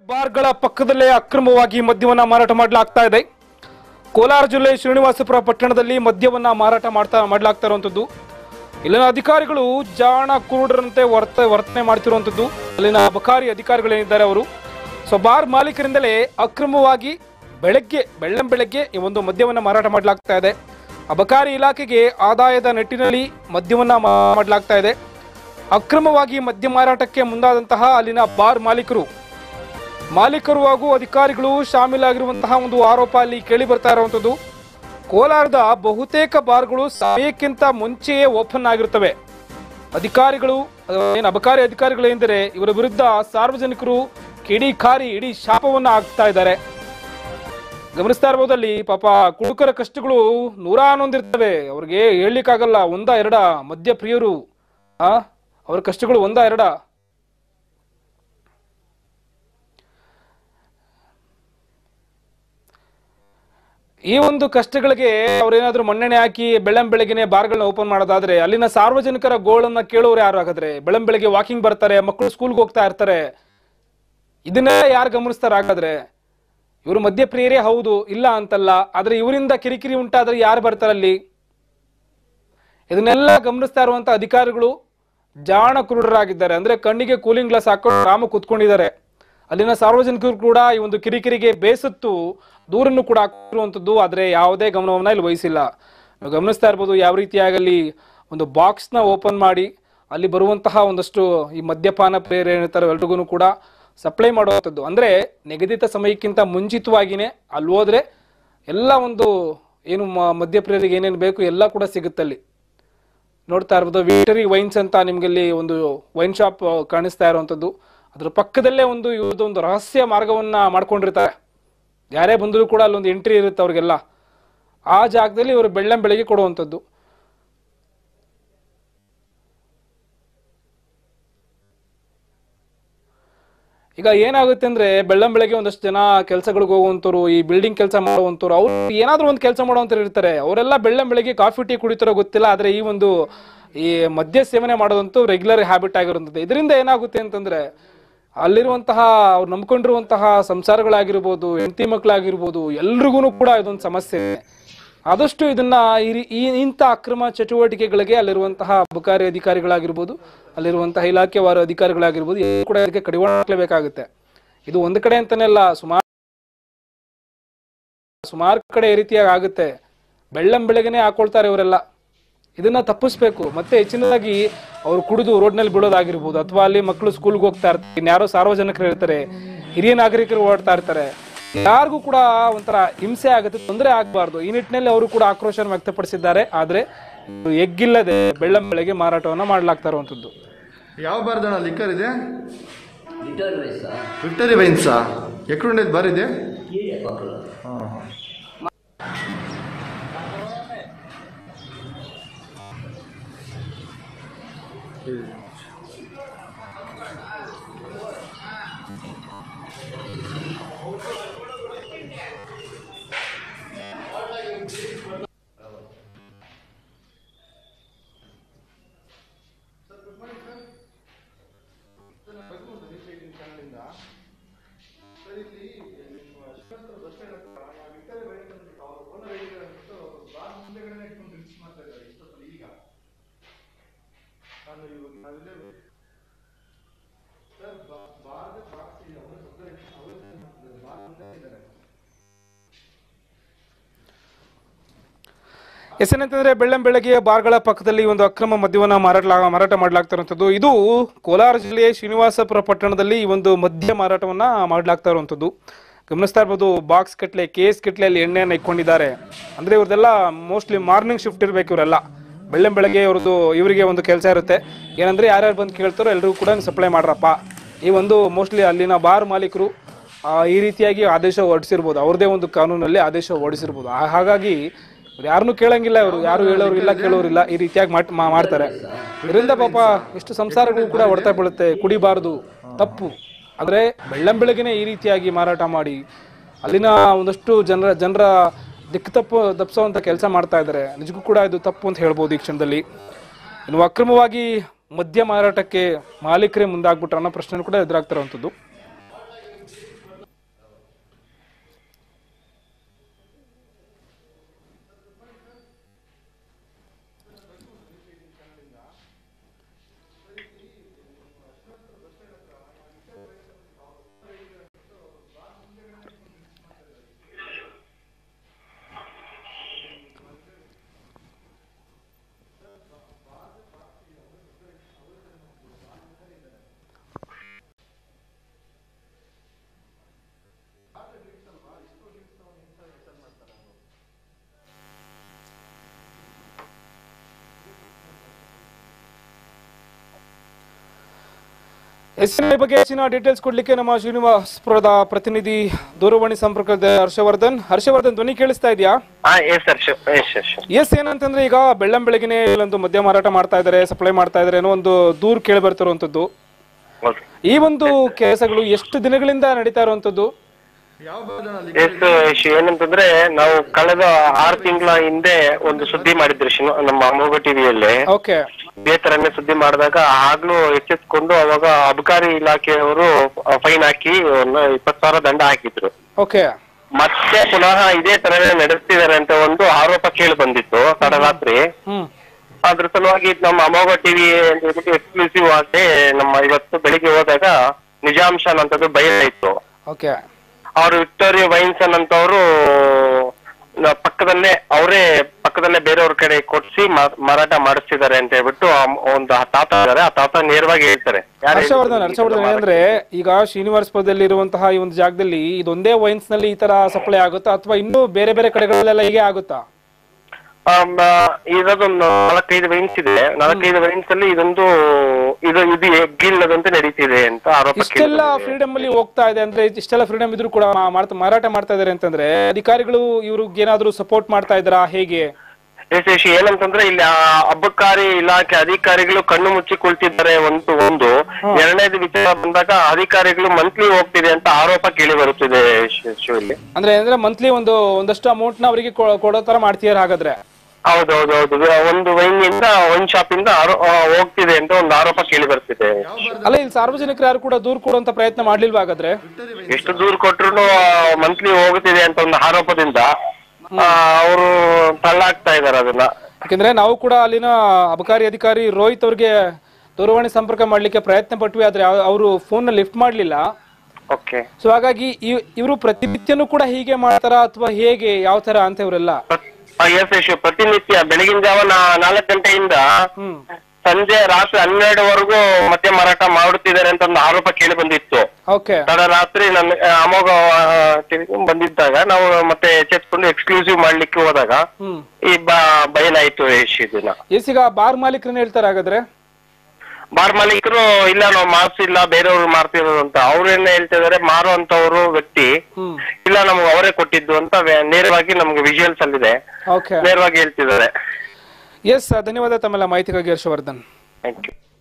ಬಾರ್ಗಳ ಪಕ್ಕದಲ್ಲೇ ಅಕ್ರಮವಾಗಿ ಮದ್ಯವನ್ನ ಮಾರಾಟ ಮಾಡಲಾಗ್ತಾ ಇದೆ ಕೋಲಾರ ಜಿಲ್ಲೆ ಶ್ರೀನಿವಾಸಪುರ ಪಟ್ಟಣದಲ್ಲಿ ಮದ್ಯವನ್ನ ಮಾರಾಟ ಮಾಡ್ತಾ ಮಾಡಲಾಗ್ತಾ ಇರುವಂತದ್ದು ಇಲ್ಲಿನ ಅಧಿಕಾರಿಗಳು ಜಾಣ ಕುರುಡರಂತೆ ವರ್ತ ವರ್ತನೆ ಮಾಡ್ತಿರುವಂತದ್ದು ಅಲ್ಲಿನ ಅಬಕಾರಿ ಅಧಿಕಾರಿಗಳೇನಿದ್ದಾರೆ ಅವರು ಸೊ ಬಾರ್ ಮಾಲೀಕರಿಂದಲೇ ಅಕ್ರಮವಾಗಿ ಬೆಳಗ್ಗೆ ಬೆಳ್ಳಂ ಬೆಳಗ್ಗೆ ಈ ಒಂದು ಮದ್ಯವನ್ನ ಮಾರಾಟ ಮಾಡಲಾಗ್ತಾ ಇದೆ ಅಬಕಾರಿ ಇಲಾಖೆಗೆ ಆದಾಯದ ನಿಟ್ಟಿನಲ್ಲಿ ಮದ್ಯವನ್ನ ಮಾ- ಮಾಡಲಾಗ್ತಾ ಇದೆ ಅಕ್ರಮವಾಗಿ ಮದ್ಯ ಮಾರಾಟಕ್ಕೆ ಮುಂದಾದಂತಹ ಅಲ್ಲಿನ ಬಾರ್ ಮಾಲೀಕರು ಮಾಲೀಕರು ಹಾಗೂ ಅಧಿಕಾರಿಗಳು ಶಾಮೀಲಾಗಿರುವಂತಹ ಒಂದು ಆರೋಪ ಅಲ್ಲಿ ಕೇಳಿ ಬರ್ತಾ ಇರುವಂತದ್ದು ಕೋಲಾರದ ಬಹುತೇಕ ಬಾರ್ಗಳು ಸಮಯಕ್ಕಿಂತ ಮುಂಚೆಯೇ ಓಪನ್ ಆಗಿರುತ್ತವೆ ಅಧಿಕಾರಿಗಳು ಏನು ಅಬಕಾರಿ ಅಧಿಕಾರಿಗಳು ಎಂದರೆ ಇವರ ವಿರುದ್ಧ ಸಾರ್ವಜನಿಕರು ಕಿಡಿಕಾರಿ ಇಡೀ ಶಾಪವನ್ನ ಹಾಕ್ತಾ ಇದ್ದಾರೆ ಗಮನಿಸ್ತಾ ಇರ್ಬೋದಲ್ಲಿ ಪಾಪ ಕುಡುಕರ ಕಷ್ಟಗಳು ನೂರ ಹನ್ನೊಂದಿರ್ತವೆ ಅವ್ರಿಗೆ ಹೇಳಲಿಕ್ಕಾಗಲ್ಲ ಒಂದ ಎರಡ ಮದ್ಯ ಪ್ರಿಯರು ಆ ಅವ್ರ ಕಷ್ಟಗಳು ಒಂದ ಎರಡ ಈ ಒಂದು ಕಷ್ಟಗಳಿಗೆ ಅವ್ರೇನಾದ್ರೂ ಮಣ್ಣೆಣ್ಣೆ ಹಾಕಿ ಬೆಳ್ಳಂ ಬೆಳಗ್ಗೆನೆ ಬಾರ್ಗಳನ್ನ ಓಪನ್ ಮಾಡೋದಾದ್ರೆ ಅಲ್ಲಿನ ಸಾರ್ವಜನಿಕರ ಗೋಳನ್ನ ಕೇಳೋರು ಯಾರು ಹಾಗಾದ್ರೆ ಬೆಳ್ಳಂ ಬೆಳಗ್ಗೆ ವಾಕಿಂಗ್ ಬರ್ತಾರೆ ಮಕ್ಕಳು ಸ್ಕೂಲ್ಗೆ ಹೋಗ್ತಾ ಇರ್ತಾರೆ ಇದನ್ನೇ ಯಾರು ಗಮನಿಸ್ತಾರೆ ಹಾಗಾದ್ರೆ ಇವರು ಮದ್ಯಪ್ರಿಯರೇ ಹೌದು ಇಲ್ಲ ಅಂತಲ್ಲ ಆದ್ರೆ ಇವರಿಂದ ಕಿರಿಕಿರಿ ಉಂಟಾದ್ರೆ ಯಾರು ಬರ್ತಾರಲ್ಲಿ ಇದನ್ನೆಲ್ಲ ಗಮನಿಸ್ತಾ ಇರುವಂತ ಅಧಿಕಾರಿಗಳು ಜಾಣ ಕುರುಡರಾಗಿದ್ದಾರೆ ಅಂದ್ರೆ ಕಣ್ಣಿಗೆ ಕೂಲಿಂಗ್ ಗ್ಲಾಸ್ ಹಾಕೊಂಡು ರಾಮ ಕೂತ್ಕೊಂಡಿದ್ದಾರೆ ಅಲ್ಲಿನ ಸಾರ್ವಜನಿಕರು ಕೂಡ ಈ ಒಂದು ಕಿರಿಕಿರಿಗೆ ಬೇಸತ್ತು ದೂರನ್ನು ಕೂಡ ಹಾಕಿರುವಂತದ್ದು ಆದ್ರೆ ಯಾವುದೇ ಗಮನವನ್ನ ಇಲ್ಲಿ ವಹಿಸಿಲ್ಲ ನೀವು ಗಮನಿಸ್ತಾ ಇರ್ಬೋದು ಯಾವ ರೀತಿಯಾಗಿ ಅಲ್ಲಿ ಒಂದು ಬಾಕ್ಸ್ ನ ಓಪನ್ ಮಾಡಿ ಅಲ್ಲಿ ಬರುವಂತಹ ಒಂದಷ್ಟು ಈ ಮದ್ಯಪಾನ ಪ್ರೇರ ಏನಿರ್ತಾರೆ ಎಲ್ರಿಗೂ ಕೂಡ ಸಪ್ಲೈ ಮಾಡುವಂಥದ್ದು ಅಂದ್ರೆ ನಿಗದಿತ ಸಮಯಕ್ಕಿಂತ ಮುಂಚಿತವಾಗಿನೇ ಅಲ್ಲಿ ಹೋದ್ರೆ ಎಲ್ಲ ಒಂದು ಏನು ಮ- ಮದ್ಯಪ್ರಿಯರಿಗೆ ಏನೇನು ಬೇಕು ಎಲ್ಲ ಕೂಡ ಸಿಗುತ್ತಲ್ಲಿ ನೋಡ್ತಾ ಇರ್ಬೋದು ವಿಕ್ಟರಿ ವೈನ್ಸ್ ಅಂತ ನಿಮ್ಗೆ ಇಲ್ಲಿ ಒಂದು ವೈನ್ ಶಾಪ್ ಕಾಣಿಸ್ತಾ ಇರುವಂತದ್ದು ಅದ್ರ ಪಕ್ಕದಲ್ಲೇ ಒಂದು ಇವ್ರದ್ದು ಒಂದು ರಹಸ್ಯ ಮಾರ್ಗವನ್ನ ಮಾಡ್ಕೊಂಡಿರ್ತಾರೆ ಯಾರೇ ಬಂದರೂ ಕೂಡ ಅಲ್ಲೊಂದು ಎಂಟ್ರಿ ಇರುತ್ತೆ ಅವ್ರಿಗೆಲ್ಲ ಆ ಜಾಗದಲ್ಲಿ ಇವರು ಬೆಳ್ಳಂ ಬೆಳಗ್ಗೆ ಕೊಡುವಂಥದ್ದು ಈಗ ಏನಾಗುತ್ತೆ ಅಂದ್ರೆ ಬೆಳ್ಳಂ ಬೆಳಗ್ಗೆ ಒಂದಷ್ಟು ಜನ ಕೆಲಸಗಳಿಗೆ ಹೋಗುವಂತವ್ರು ಈ ಬಿಲ್ಡಿಂಗ್ ಕೆಲಸ ಮಾಡುವಂತವ್ರು ಅವ್ರು ಏನಾದ್ರೂ ಒಂದು ಕೆಲಸ ಮಾಡುವಂತವ್ರು ಇರ್ತಾರೆ ಅವರೆಲ್ಲ ಬೆಳ್ಳಂ ಬೆಳಗ್ಗೆ ಕಾಫಿ ಟೀ ಕುಡಿತಾರೋ ಗೊತ್ತಿಲ್ಲ ಆದ್ರೆ ಈ ಒಂದು ಈ ಮದ್ಯ ಸೇವನೆ ಮಾಡೋದಂತೂ ರೆಗ್ಯುಲರ್ ಹ್ಯಾಬಿಟ್ ಆಗಿರುತ್ತದೆ ಇದರಿಂದ ಏನಾಗುತ್ತೆ ಅಂತಂದ್ರೆ ಅಲ್ಲಿರುವಂತಹ ಅವ್ರು ನಂಬ್ಕೊಂಡಿರುವಂತಹ ಸಂಸಾರಗಳಾಗಿರ್ಬೋದು ಹೆಂಡತಿ ಮಕ್ಕಳಾಗಿರ್ಬೋದು ಎಲ್ರಿಗೂ ಕೂಡ ಇದೊಂದು ಸಮಸ್ಯೆ ಆದಷ್ಟು ಇದನ್ನ ಈ ರೀ- ಈ ಇಂಥ ಅಕ್ರಮ ಚಟುವಟಿಕೆಗಳಿಗೆ ಅಲ್ಲಿರುವಂತಹ ಅಬಕಾರಿ ಅಧಿಕಾರಿಗಳಾಗಿರ್ಬೋದು ಅಲ್ಲಿರುವಂತಹ ಇಲಾಖೆವಾರು ಅಧಿಕಾರಿಗಳಾಗಿರ್ಬೋದು ಎಲ್ಲರೂ ಕೂಡ ಇದಕ್ಕೆ ಕಡಿವಾಣ ಹಾಕ್ಲೇಬೇಕಾಗುತ್ತೆ ಇದು ಒಂದು ಕಡೆ ಅಂತಾನೆ ಅಲ್ಲ ಸುಮಾರು ಸುಮಾರು ಕಡೆ ಈ ರೀತಿಯಾಗಿ ಆಗುತ್ತೆ ಬೆಳ್ಳಂ ಬೆಳಗ್ಗೆನೆ ಹಾಕೊಳ್ತಾರೆ ಇವರೆಲ್ಲ ಇದನ್ನ ತಪ್ಪಿಸ್ಬೇಕು ಮತ್ತೆ ಹೆಚ್ಚಿನದಾಗಿ ಅವ್ರು ಕುಡಿದು ರೋಡ್ನಲ್ಲಿ ಬಿಡೋದಾಗಿರ್ಬೋದು ಅಥವಾ ಅಲ್ಲಿ ಮಕ್ಕಳು ಸ್ಕೂಲ್ಗೆ ಹೋಗ್ತಾ ಇರ್ತಾರೆ ಇನ್ಯಾರೋ ಸಾರ್ವಜನಿಕರು ಇರ್ತಾರೆ ಹಿರಿಯ ನಾಗರಿಕರು ಓಡ್ತಾ ಇರ್ತಾರೆ ಯಾರಿಗೂ ಕೂಡ ಒಂಥರ ಹಿಂಸೆ ಆಗುತ್ತೆ ತೊಂದರೆ ಆಗಬಾರ್ದು ಈ ನಿಟ್ಟಿನಲ್ಲಿ ಅವರು ಕೂಡ ಆಕ್ರೋಶ ವ್ಯಕ್ತಪಡಿಸಿದ್ದಾರೆ ಆದ್ರೆ ಇದು ಎಗ್ಗಿಲ್ಲದೆ ಬೆಳ್ಳಂ ಬೆಳಗ್ಗೆ ಮಾರಾಟವನ್ನ ಮಾಡಲಾಗ್ತಾ ಇರುವಂತದ್ದು ಯಾವ ಬಾರ್ದಣ್ಣ ಲಿಕ್ಕರ್ ಇದೆ ಲಿಟರ್ ವಯಸ್ಸಾ ವಿಕ್ಟರಿ ವೈನ್ಸಾ ಎಕ್ಕಡುಂಡೇದು ಬಾರ್ ಇದೆ ಕೀഴെ ಪಕ್ಕದ ಹಾಂ ಹಾಂ ಎಸೇನಂತಂದ್ರೆ ಬೆಳ್ಳಂ ಬೆಳಗ್ಗೆ ಬಾರ್ಗಳ ಪಕ್ಕದಲ್ಲಿ ಒಂದು ಅಕ್ರಮ ಮದ್ಯವನ್ನ ಮಾರಾಟ ಮಾರಾಟ ಮಾಡಲಾಗ್ತಾ ಇರುವಂತದ್ದು ಇದು ಕೋಲಾರ ಜಿಲ್ಲೆಯ ಶ್ರೀನಿವಾಸಪುರ ಪಟ್ಟಣದಲ್ಲಿ ಈ ಒಂದು ಮದ್ಯ ಮಾರಾಟವನ್ನ ಮಾಡಲಾಗ್ತಾ ಇರುವಂತದ್ದು ಗಮನಿಸ್ತಾ ಇರ್ಬೋದು ಬಾಕ್ಸ್ ಕಟ್ಲೆ ಕೇಸ್ ಕಟ್ಲೆ ಅಲ್ಲಿ ಎಣ್ಣೆಯನ್ನ ಇಟ್ಕೊಂಡಿದ್ದಾರೆ ಅಂದ್ರೆ ಇವ್ರದೆಲ್ಲ ಮೋಸ್ಟ್ಲಿ ಮಾರ್ನಿಂಗ್ ಶಿಫ್ಟ್ ಇರ್ಬೇಕು ಇವರೆಲ್ಲ ಬೆಳ್ಳಂ ಬೆಳಗ್ಗೆ ಇವ್ರದ್ದು ಇವರಿಗೆ ಒಂದು ಕೆಲಸ ಇರುತ್ತೆ ಏನಂದ್ರೆ ಯಾರ್ಯಾರು ಬಂದು ಕೇಳ್ತಾರೋ ಎಲ್ರಿಗೂ ಕೂಡ ಸಪ್ಲೈ ಮಾಡ್ರಪ್ಪ ಈ ಒಂದು ಮೋಸ್ಟ್ಲಿ ಅಲ್ಲಿನ ಬಾರ್ ಮಾಲೀಕರು ಆ, ಈ ರೀತಿಯಾಗಿ ಆದೇಶ ಹೊರಡಿಸಿರ್ಬೋದು ಅವ್ರದೇ ಒಂದು ಕಾನೂನಲ್ಲಿ ಆದೇಶ ಹೊರಡಿಸಿರ್ಬೋದು ಆ- ಹಾಗಾಗಿ ಇವ್ರು ಯಾರನ್ನೂ ಕೇಳಂಗಿಲ್ಲ ಇವರು ಯಾರು ಹೇಳೋರು ಇಲ್ಲ ಕೇಳೋರು ಇಲ್ಲ ಈ ರೀತಿಯಾಗಿ ಮಾಡ್- ಮಾ- ಮಾಡ್ತಾರೆ ಇದರಿಂದ ಪಾಪ ಎಷ್ಟು ಸಂಸಾರಗಳು ಕೂಡ ಹೊಡೆತ ಬೀಳುತ್ತೆ ಕುಡಿಬಾರದು ತಪ್ಪು ಆದ್ರೆ ಬೆಳ್ಳಂ ಬೆಳಗ್ಗೆನೆ ಈ ರೀತಿಯಾಗಿ ಮಾರಾಟ ಮಾಡಿ ಅಲ್ಲಿನ ಒಂದಷ್ಟು ಜನರ ಜನರ ದಿಕ್ಕು ತಪ್ಪು ತಪ್ಪಿಸುವಂತ ಕೆಲಸ ಮಾಡ್ತಾ ಇದ್ದಾರೆ ನಿಜಕ್ಕೂ ಕೂಡ ಇದು ತಪ್ಪು ಅಂತ ಹೇಳ್ಬೋದು ಈ ಕ್ಷಣದಲ್ಲಿ ಇನ್ನು ಅಕ್ರಮವಾಗಿ ಮದ್ಯ ಮಾರಾಟಕ್ಕೆ ಮಾಲೀಕರೇ ಮುಂದಾಗ್ಬಿಟ್ರೆ ಅನ್ನೋ ಪ್ರಶ್ನೆ ಕೂಡ ಎದುರಾಗ್ತಿರುವಂಥದ್ದು ಎಸ್ ಎನ್ ಐ ಬಗ್ಗೆ ಹೆಚ್ಚಿನ ಡೀಟೇಲ್ಸ್ ಕೊಡ್ಲಿಕ್ಕೆ ನಮ್ಮ ಶ್ರೀನಿವಾಸಪುರದ ಪ್ರತಿನಿಧಿ ದೂರವಾಣಿ ಸಂಪರ್ಕದ ಹರ್ಷವರ್ಧನ್ ಹರ್ಷವರ್ಧನ್ ಧ್ವನಿ ಕೇಳಿಸ್ತಾ ಇದೆಯಾ ಹಾ yes sir sure yes sir sure yes ಏನಂತಂದ್ರೆ ಈಗ ಬೆಳ್ಳಂ ಬೆಳಗಿನೇ ಇಲ್ಲೊಂದು ಮದ್ಯ ಮಾರಾಟ ಮಾಡ್ತಾ ಇದ್ದಾರೆ ಸಪ್ಲೈ ಮಾಡ್ತಾ ಇದ್ದಾರೆ ಅನ್ನೋ ಒಂದು ದೂರು ಕೇಳಿ ಬರ್ತಿರುವಂತದ್ದು ಹೌದು ಈ ಒಂದು ಕೆಲಸಗಳು ಎಷ್ಟು ದಿನಗಳಿಂದ ನಡೀತಾ ಇರುವಂತದ್ದು ಯಾವ ಬಾರ್ದನ ಎಸ್ ಶು ಏನಂತಂದ್ರೆ ನಾವು ಕಳೆದ ಆರು ತಿಂಗಳ ಹಿಂದೆ ಒಂದು ಸುದ್ದಿ ಮಾಡಿದ್ರಿ ಶಿವ ನಮ್ಮ ಅಮೋಘ ಟಿವಿಯಲ್ಲಿ ಓಕೆ ಇದೇ ತರನೇ ಸುದ್ದಿ ಮಾಡಿದಾಗ ಆಗ್ಲೂ ಎಚ್ಚೆತ್ಕೊಂಡು ಅವಾಗ ಅಬಕಾರಿ ಇಲಾಖೆಯವರು ಫೈನ್ ಹಾಕಿ ಒಂದು ಇಪ್ಪತ್ತು ಸಾವಿರ ದಂಡ ಹಾಕಿದ್ರು ಓಕೆ ಮತ್ತೆ ಪುನಃ ಇದೇ ತರನೇ ನಡೆಸ್ತಿದ್ದಾರೆ ಅಂತ ಒಂದು ಆರೋಪ ಕೇಳಿ ಬಂದಿತ್ತು ತಡರಾತ್ರಿ ಹ್ಮ್ ಅದ್ರ ಸಲುವಾಗಿ ನಮ್ಮ ಅಮೋಘ ಟಿವಿ ಎಕ್ಸ್ಕ್ಲೂಸಿವ್ ಆಗಿ ನಮ್ಮ ಇವತ್ತು ಬೆಳಿಗ್ಗೆ ಹೋದಾಗ ನಿಜಾಂಶ ಅನ್ನೋಂಥದ್ದು ಬಯಲಾಯ್ತು ಓಕೆ ಅವರು ವಿಕ್ಟೋರಿಯಾ ವೈನ್ಸ್ ಅನ್ನಂತವ್ರು ನ- ಪಕ್ಕದಲ್ಲೇ ಅವರೇ ಪಕ್ಕದಲ್ಲೇ ಬೇರೆಯವ್ರ ಕಡೆ ಕೊಡ್ಸಿ ಮಾ- ಮಾರಾಟ ಮಾಡಿಸ್ತಿದ್ದಾರೆ ಅಂತ ಹೇಳ್ಬಿಟ್ಟು ಆ ಮ್- ಒಂದು ಆ ತಾತ ಇದಾರೆ ಆ ತಾತ ನೇರವಾಗಿ ಹೇಳ್ತಾರೆ ಯಾರು ಹರ್ಷವರ್ಧನ್ ಹರ್ಷವರ್ಧನ್ ಏನಂದ್ರೆ ಈಗ ಶ್ರೀನಿವಾಸಪುರದಲ್ಲಿ ಇರುವಂತಹ ಈ ಒಂದು ಜಾಗದಲ್ಲಿ ಇದೊಂದೇ ವೈನ್ಸ್ ನಲ್ಲಿ ಈ ತರ ಸಪ್ಲೈ ಆಗುತ್ತಾ ಅಥವಾ ಇನ್ನೂ ಬೇರೆ ಬೇರೆ ಕಡೆಗಳಲ್ಲೆಲ್ಲ ಹೀಗೆ ಆಗುತ್ತಾ ಇದೊಂದು ನಾಲ್ಕೈದು ವೈನ್ಸ್ ಇದೆ ನಾಲ್ಕೈದು ವೈನ್ಸ್ ಅಲ್ಲಿ ಇದೊಂದು ಇದು ಇದು ಎಗ್ಗಿಲ್ಲದಂತೆ ನಡೀತಿದೆ ಅಂತ ಆರೋಪ ಇಷ್ಟೆಲ್ಲ ಕೇಳಿಬಂದಿದೆ. ಫ್ರೀಡಮ್ ಅಲ್ಲಿ ಹೋಗ್ತಾ ಇದೆ ಅಂದ್ರೆ ಇಷ್ಟೆಲ್ಲ ಫ್ರೀಡಮ್ ಇದ್ರು ಕೂಡ ಮಾ- ಮಾಡ್ತಾ- ಮಾರಾಟ ಮಾಡ್ತಾ ಇದಾರೆ ಅಂತಂದ್ರೆ ಅಧಿಕಾರಿಗಳು ಇವ್ರಿಗೆ ಏನಾದ್ರು ಸಪೋರ್ಟ್ ಮಾಡ್ತಾ ಇದ್ದಾರಾ ಹೇಗೆ ಎಸ್ ಎಸ್ ಏನಂತಂದ್ರೆ ಇಲ್ಲಿ ಆ ಅಬಕಾರಿ ಇಲಾಖೆ ಅಧಿಕಾರಿಗಳು ಕಣ್ಣು ಮುಚ್ಚಿ ಕುಳಿತಿದ್ದಾರೆ ಒಂದು ಒಂದು ಎರಡನೇದು ವಿಚಾರ ಬಂದಾಗ ಅಧಿಕಾರಿಗಳು ಮಂತ್ಲಿ ಹೋಗ್ತಿದೆ ಅಂತ ಆರೋಪ ಕೇಳಿ ಬರುತ್ತಿದೆ ಶಿ- ಶಿವ ಇಲ್ಲಿ ಅಂದ್ರೆ ಅಂದ್ರೆ ಮಂತ್ಲಿ ಒಂದು ಒಂದಷ್ಟು ಅಮೌಂಟ್ ನ ಅವರಿಗೆ ಕೊಡೋ ತರ ಮಾಡ್ತೀರ ಹಾಗಾದ್ರೆ ಹೌದೌದೌದು ಒಂದು ವೈನ್ ಇಂದ ವೈನ್ ಶಾಪ್ ಇಂದ ಆರೋ- ಆ, ಹೋಗ್ತಿದೆ ಅಂತ ಒಂದು ಆರೋಪ ಕೇಳಿ ಬರ್ತಿದೆ ಅಲ್ಲ ಇಲ್ಲಿ ಸಾರ್ವಜನಿಕರು ಯಾರು ಕೂಡ ದೂರ ಕೊಡುವಂತ ಪ್ರಯತ್ನ ಮಾಡ್ಲಿಲ್ವಾ ಹಾಗಾದ್ರೆ ಎಷ್ಟು ದೂರ ಕೊಟ್ರು ಮಂತ್ಲಿ ಹೋಗ್ತಿದೆ ಅಂತ ಒಂದು ಆರೋಪದಿಂದ ಅವರು ತಳ್ಳಾಗ್ತಾ ಇದಾರೆ ಅದನ್ನ ಯಾಕಂದ್ರೆ ನಾವು ಕೂಡ ಅಲ್ಲಿನ ಅಬಕಾರಿ ಅಧಿಕಾರಿ ರೋಹಿತ್ ಅವ್ರಿಗೆ ದೂರವಾಣಿ ಸಂಪರ್ಕ ಮಾಡ್ಲಿಕ್ಕೆ ಪ್ರಯತ್ನ ಪಟ್ವಿ ಆದ್ರೆ ಅವರು ಫೋನ್ ಲಿಫ್ಟ್ ಮಾಡ್ಲಿಲ್ಲ ಓಕೆ ಸೊ ಹಾಗಾಗಿ ಇವರು ಪ್ರತಿನಿತ್ಯನೂ ಕೂಡ ಹೀಗೆ ಮಾಡ್ತಾರಾ ಅಥವಾ ಹೇಗೆ ಯಾವ ತರ ಅಂತ ಇವರೆಲ್ಲ ಎಸ್ ಎಸ್ ಪ್ರತಿನಿತ್ಯ ಬೆಳಗಿನ ಜಾವ ನಾ- ನಾಲ್ಕು ಗಂಟೆಯಿಂದ ಹ್ಮ್ ಸಂಜೆ ರಾತ್ರಿ ಹನ್ನೆರಡುವರೆಗೂ ಮದ್ಯ ಮಾರಾಟ ಮಾಡುತ್ತಿದ್ದಾರೆ ಅಂತ ಒಂದು ಆರೋಪ ಕೇಳಿ ಬಂದಿತ್ತು ಓಕೆ ತಡರಾತ್ರಿ ನನ್ನ ಆ, ಅಮೋಘ ಟಿವಿಗೆ ಬಂದಿದ್ದಾಗ ನಾವು ಮತ್ತೆ ಎಚ್ಚೆತ್ಕೊಂಡು ಎಕ್ಸ್ಕ್ಲೂಸಿವ್ ಮಾಡ್ಲಿಕ್ಕೆ ಹೋದಾಗ ಹ್ಮ್ ಈ ಬ ಬಯಲಾಯ್ತು ಯಶ್ ಇದನ್ನ ಎಸಿಗ ಬಾರ್ ಮಾಲೀಕರನ್ನ ಹೇಳ್ತಾರೆ ಹಾಗಾದ್ರೆ ಬಾರ್ ಮಾಲೀಕರು ಇಲ್ಲ ನಾವು ಮಾರ್ಸಿಲ್ಲ ಬೇರೆಯವ್ರು ಮಾರ್ತಿರೋದು ಅಂತ ಅವ್ರು ಏನ್ ಹೇಳ್ತಾ ಇದಾರೆ ಮಾರುವಂತವ್ರು ವ್ಯಕ್ತಿ ಹ್ಮ್ ಇಲ್ಲ ನಮ್ಗೆ ಅವರೇ ಕೊಟ್ಟಿದ್ದು ಅಂತ ವೇ- ನೇರವಾಗಿ ನಮ್ಗೆ ವಿಜುವಲ್ಸ್ ಅಲ್ಲಿದೆ ಓಕೆ ನೇರವಾಗಿ ಹೇಳ್ತಿದ್ದಾರೆ ಎಸ್ ಧನ್ಯವಾದ ತಮ್ಮೆಲ್ಲ ಮಾಹಿತಿಗಾಗಿ ಹರ್ಷವರ್ಧನ್ ಥ್ಯಾಂಕ್ ಯು